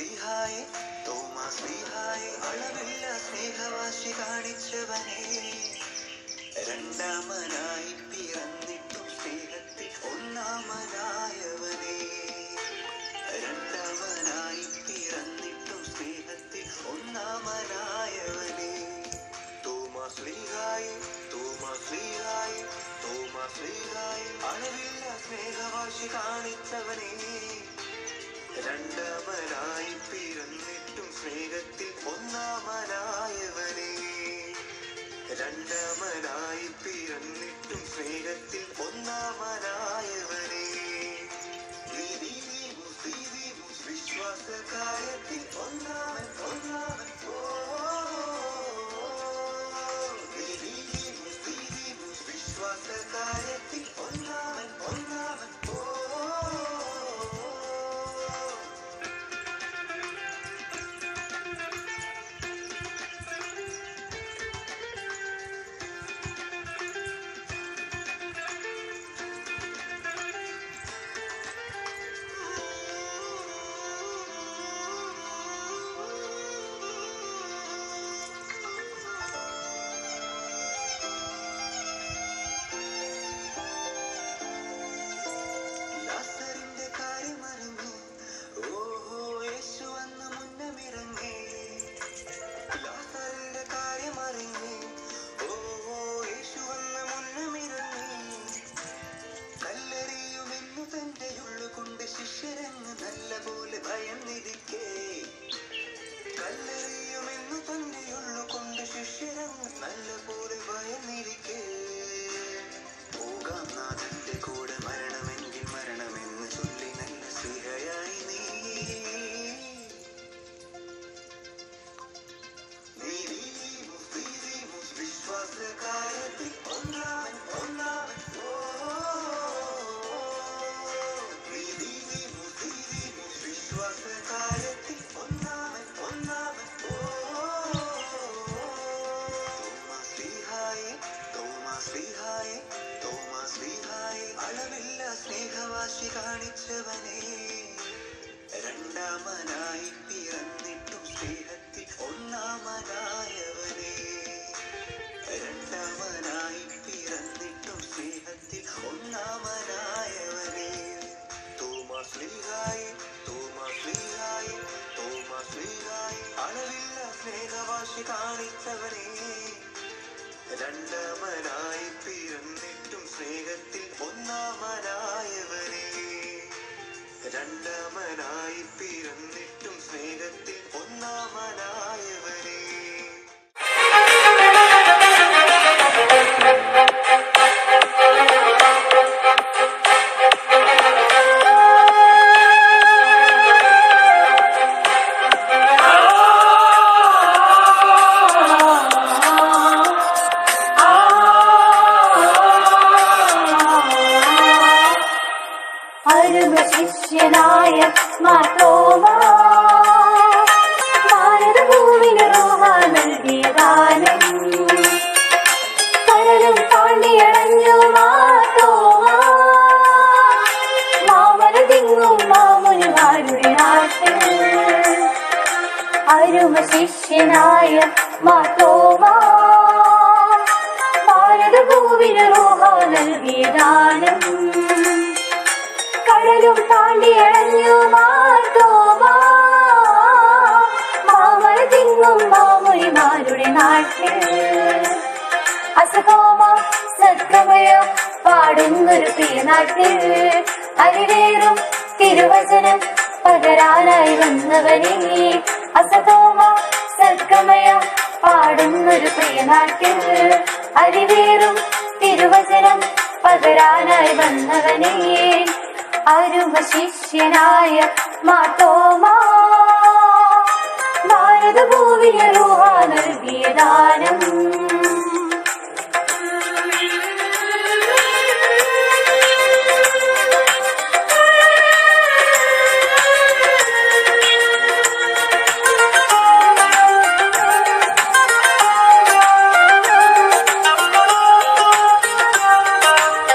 Speaker 16: സ്ലീഹായെ തോമാ സ്ലീഹായെ അളവില്ല സ്നേഹവാശി കാണിച്ചവനെ രണ്ടാമനായി പിറന്നിട്ടും സ്നേഹത്തിൽ ഒന്നാമനായവനെ രണ്ടാമനായി പിറന്നിട്ടും സ്നേഹത്തിൽ ഒന്നാമനായവനെ തോമാ സ്ലീഹായെ തോമാ സ്ലീഹായെ തോമാ സ്ലീഹായെ അളവില്ല സ്നേഹവാശി കാണിച്ചവനെ രണ്ടാമനായി പിറന്നിട്ടും സ്നേഹത്തിൽ ഒന്നാമനായവനെ രണ്ടാമനായി പിറന്നിട്ടും സ്നേഹത്തിൽ ഒന്നാമനായവനെ നീതിയും സ്ഥിതിയും വിശ്വാസകാര്യത്തിൽ ഒന്നാമൻ ഒന്നാമൻ ഓ നീതിയും സ്ഥിതിയും വിശ്വാസകാര്യത്തിൽ ഒന്നാമൻ ഒന്നാമൻ ഓ ലാസറിന്റെ കാര്യമറിഞ്ഞു ഓഹോ യേശു അന്ന് മുന്നമിറങ്ങി ലാസറിന്റെ കാര്യമറിഞ്ഞു ഓഹോ യേശു അന്ന് മുന്നമിറങ്ങി കല്ലെറിയുമെന്നു തന്റെ ഉള്ളുകൊണ്ട് ശിഷ്യരങ്ങ് നല്ല പോലെ ഭയന്നിരിക്കേ കല്ലെറിയുമെന്നു തന്റെ ഉള്ളുകൊണ്ട് ശിഷ്യരങ്ങ് നല്ല പോലെ ഭയന്നിരിക്കേ പോകാം നാഥന്റെ കൂടെ മരണമെങ്കിൽ മരണമെന്ന് ചൊല്ലി നല്ല സ്നേഹയായി നീ നീതിയും സ്ഥിതിയും വിശ്വാസകാര്യത്തിൽ ഒന്നാമൻ ഒന്നാമൻ ഓ നീതിയും സ്ഥിതിയും വിശ്വാസകാര്യത്തിൽ ഒന്നാമൻ ഒന്നാമൻ ഓ തോമാ ശ്രീഹായെ തോമാ ശ്രീഹായെ തോമാ ശ്രീഹായെ അളവില്ല സ്നേഹവാശി കാണിച്ചവനെ രണ്ടാമനായി പിറന്നിട്ടും സ്നേഹത്തിൽ ഒന്നാമനായവനെ രണ്ടാമനായി പിറന്നിട്ടും സ്നേഹത്തിൽ ഒന്നാമനായവനെ തോമാ ശ്രീഹായെ തോമാ ശ്രീഹായെ തോമാ ശ്രീഹായെ അളവില്ല സ്നേഹവാശി കാണിച്ചവനെ രണ്ടാമനായി പിറന്നിട്ടും സ്നേഹത്തിൽ ഒന്നാമനായവനെ രണ്ടാമനായി പിറന്നിട്ടും സ്നേഹത്തിൽ ഒന്നാമനായവനെ
Speaker 14: അരുമ ശിഷ്യനായ മാത്തോമാ ഭാരതഭൂമിന് റോഹ നൽകിയ ദാനം കടലും താണ്ടിയടഞ്ഞു മാത്തോമാ മാമല തിങ്ങും മാമുനിമാരുടെ നാട്ടിൽ അരുമ ശിഷ്യനായ മാത്തോമാ ഭാരതഭൂമിന് റോഹ നൽകിയ ദാനം കടലും താണ്ടിയടഞ്ഞു മാർത്തോമാ മാമല തിങ്ങും മാമുനിമാരുടെ നാട്ടിൽ അസതോമ സത്കമയ പാടുന്നൊരു പ്രിയ നാട്ടിൽ അരിവേറും തിരുവചനം പകരാനായി വന്നവനെ അസതോമ സത്കമയ പാടുന്നൊരു പ്രിയ നാട്ടിൽ അരിവേറും തിരുവചനം പകരാനായി വന്നവനെ അരുമ ശിഷ്യനായ മാത്തോമാ ഭാരതഭൂവിന് റൂഹ നൽകിയ ദാനം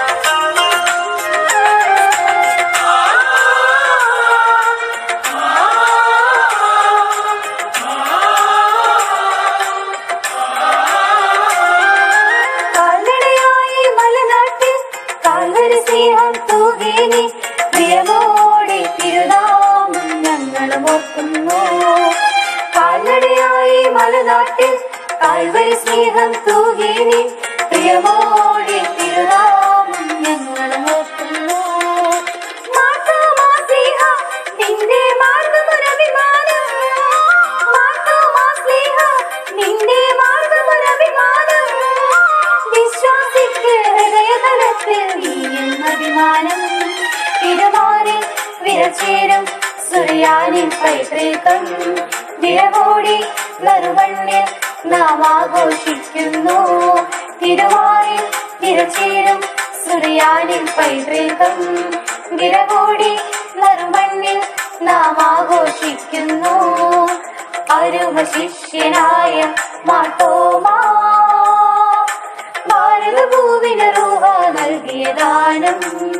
Speaker 16: ആ
Speaker 14: ഓർക്കുന്നു കാൽനടയായി മലനാട്ടിൽ കാൽവരി സ്നേഹം തൂകിനി പ്രിയമോടെ തിരുനാമം ഞങ്ങൾ ഓർക്കുന്നു മാർത്തോമാസ്ലീഹ, നിന്റെ മാർഗമൊരഭിമാനം. മാർത്തോമാസ്ലീഹ, നിന്റെ മാർഗമൊരഭിമാനം. വിശ്വാസിക്ക് ഹൃദയതലത്തിൽ നീയും അഭിമാനം തിരുമാറി വിരച്ചേരും സുറിയാനിൻ പൈതൃകം വിരവോടി നറുവണ്ണിൽ നാം ആഘോഷിക്കുന്നു തിരുമാറി വിരച്ചേരും സുറിയാനിൻ പൈതൃകം വിരവോടി നറുമണ്ണിൽ നാം ആഘോഷിക്കുന്നു അരുമ ശിഷ്യനായ മാട്ടോമാ ഭാരതഭൂവിന് റൂഹ നൽകിയ ദാനം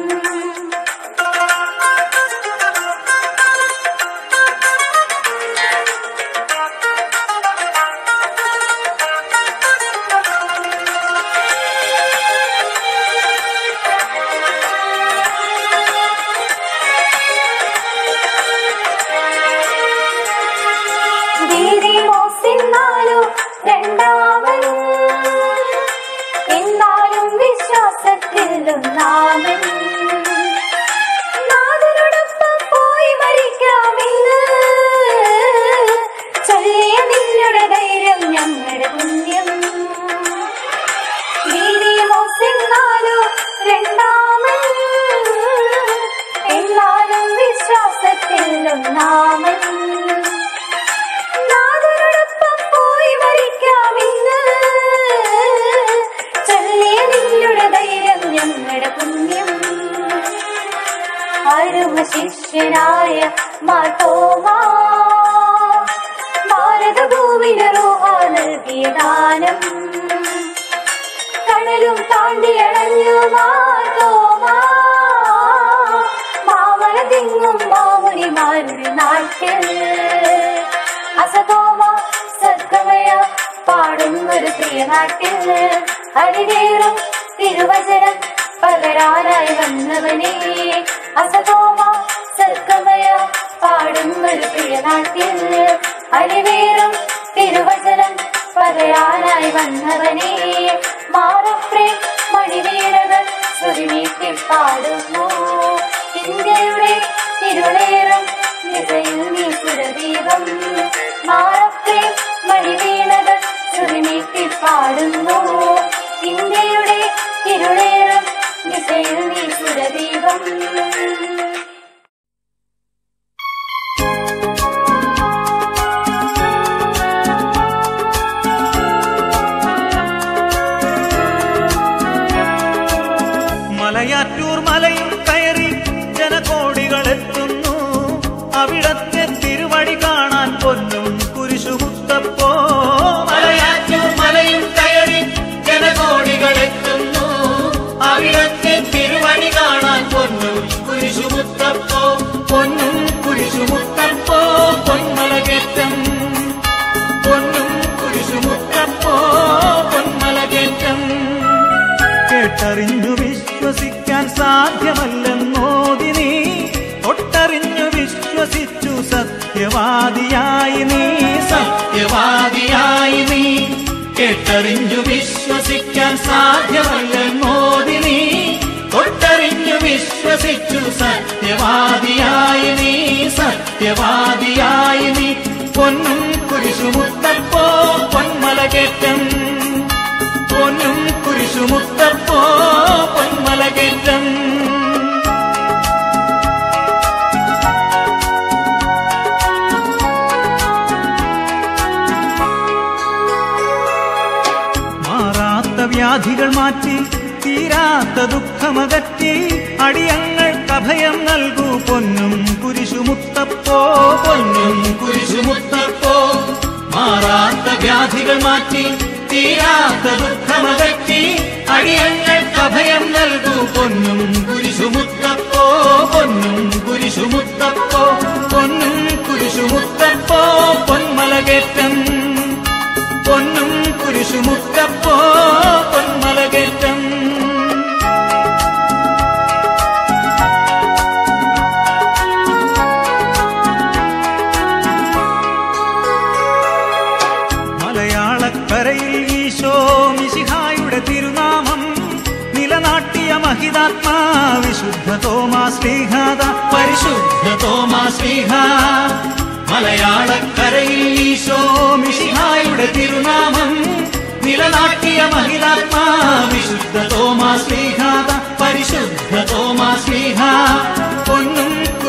Speaker 14: ദീദിമോസിന്നാലോ രണ്ടാമൻ എന്നാലും വിശ്വാസത്തിൽ ഒന്നാമൻ നാഥനോടൊപ്പം പോയി മരിക്കാമെന്ന് ചൊല്ലിയ നിന്നുടെ ധൈര്യം ഞങ്ങളുടെ പുണ്യം ദീദിമോസിന്നാലോ രണ്ടാമൻ എന്നാലും വിശ്വാസത്തിൽ ഒന്നാമൻ നാഥനോടൊപ്പം പോയി മരിക്കാമെന്ന് ചൊല്ലിയ നിന്നുടെ ധൈര്യം ഞങ്ങളുടെ പുണ്യം അരുമ ശിഷ്യനായ മാട്ടോമാ ഭാരതഭൂവിന് റൂഹ നൽകിയ ദാനം കടലും താണ്ടിയടഞ്ഞു മാട്ടോമാ മാമലതിങ്ങും മാമുനിമാരുടെ നാട്ടിൽ അസതോമ സദ്ഗമയ പാടുന്നൊരു പ്രിയ നാട്ടിൽ ഹരിനേറും തിരുവചനം പകരാനായി വന്നവനെ അസതോമ സദ്ഗമയ പാടുന്നൊരു പ്രിയ നാട്ടിൽ ഹരിനേറും തിരുവചനം പകരാനായി വന്നവനെ മാറപ്രേ മണിവീണകൾ ശ്രുതിമീട്ടി പാടുന്നു ഇന്ത്യയുടെ തിരുളേറും നിറയിൽ നീ സുരദീപം മാറപ്രേ മണിവീണകൾ ശ്രുതിമീട്ടി പാടുന്നു ഇന്ത്യയുടെ തിരുളേറും ദിശയിൽ നീ സുരദീപം
Speaker 17: മലയാറ്റൂർ മലയും കയറി ജനകോടികൾ എത്തുന്നു അവിടത്തെ തിരുവടി കാണാൻ പൊന്നും കുരിശുമുത്തപ്പോ മലയാറ്റൂർ മലയും കയറി ജനകോടികൾ എത്തുന്നു അവിടത്തെ തിരുവടി കാണാൻ പൊന്നും കുരിശുമുത്തപ്പോ പൊന്നും കുരിശുമുത്തപ്പോ പൊന്മലകേറ്റം പൊന്നും കുരിശുമുത്തപ്പോ പൊന്മലകേറ്റം കേട്ടറിഞ്ഞു വിശ്വസിക്കാൻ സാധ്യമല്ലെന്നോതി നീ ഒട്ടറിഞ്ഞു വിശ്വസിച്ചു സത്യവാദിയായി നീ സത്യവാദിയായി നീ കേട്ടറിഞ്ഞു വിശ്വസിക്കാൻ സാധ്യമല്ലെന്നോതി നീ ഒട്ടറിഞ്ഞു വിശ്വസിച്ചു സത്യവാദിയായി നീ സത്യവാദിയായി നീ പൊന്നും കുരിശുമുത്തപ്പോ പൊന്മലകേറ്റം പൊന്നും കുരിശുമുത്തപ്പോ പൊന്മലകേറ്റം മാറാത്ത വ്യാധികൾ മാറ്റി തീരാത്ത ദുഃഖമകറ്റി അടിയങ്ങൾക്ക് അഭയം നൽകൂ പൊന്നും കുരിശുമുത്തപ്പോ പൊന്നും കുരിശുമുത്തപ്പോ മാറാത്ത വ്യാധികൾ മാറ്റി തീരാത്ത ദുഃഖമകറ്റി അടിയങ്ങൾക്ക് അഭയം നൽകൂ പൊന്നും കുരിശുമുത്തപ്പോ പൊന്നും കുരിശുമുത്തപ്പോ പൊന്നും കുരിശുമുത്തപ്പോ പൊന്മലകേറ്റം പൊന്നും കുരിശുമുത്തപ്പോ പൊന്മലകേറ്റം മഹിതാത്മാ വിശുദ്ധ തോമാസ്ലീഹാദ പരിശുദ്ധ തോമാസ്ലീഹ മലയാളക്കരയിൽ ഈശോ മിശിഹായുടെ തിരുനാമം നിലനാട്ടിയ മഹിതാത്മാ വിശുദ്ധ തോമാസ്ലീഹാദ പരിശുദ്ധ തോമാസ്ലീഹ പൊന്നും